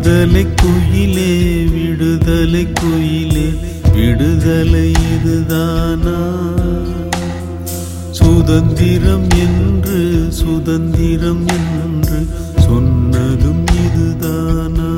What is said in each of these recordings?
விடுதலை குயிலே விடுதலை குயிலே விடுதலை இதுதானா சுதந்திரம் என்று சுதந்திரம் என்று சொன்னதும் இதுதானா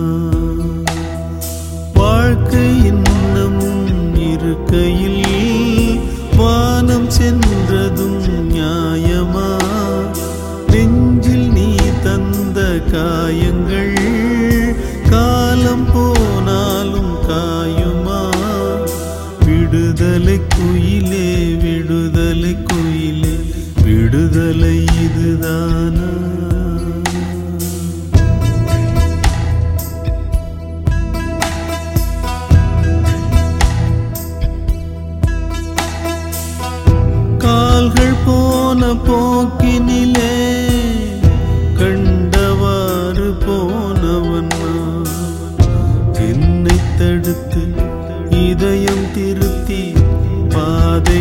வாழ்க்கை இன்னமும் இருக்கையில் வானம் சென்றதும் நியாயமா நெஞ்சில் நீ தந்த காயங்கள் காலம் போனாலும் காயுமா விடுதலை குயிலே விடுதலை குயிலே விடுதலை இதுதானா கால்கள் போன போக்கினிலே கண்டவாறு போனவன் நான். என்னை தடுத்து இதயம் திருத்தி பாதை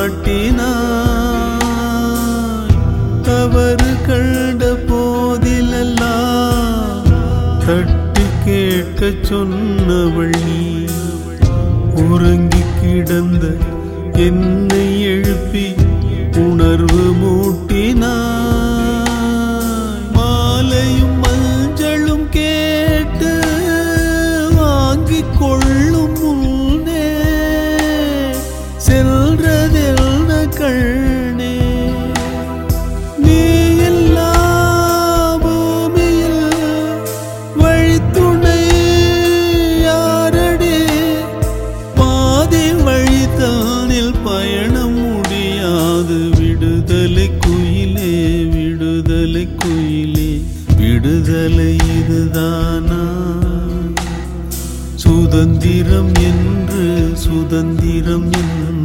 காட்டினாய் தவறு கண்ட போதிலெல்லாம் தட்டி கேட்கச் சொன்னவள் நீ உறங்கி கிடந்த என்னை எழுப்பி உணர்வு மூட்டினாய் மாலையும் மஞ்சளும் கேட்டு வாங்கிக் கொள்ளும் முன்னே செல்றதெல்ல கண்ணே நீ இல்லா பூமியில் வழித்துணை யாரடி பாதை வழித்தானில் பயணம் முடியாது விடுதலை குயிலே விடுதலை குயிலே விடுதலை இதுதானா சுதந்திரம் என்று சுதந்திரம் என்று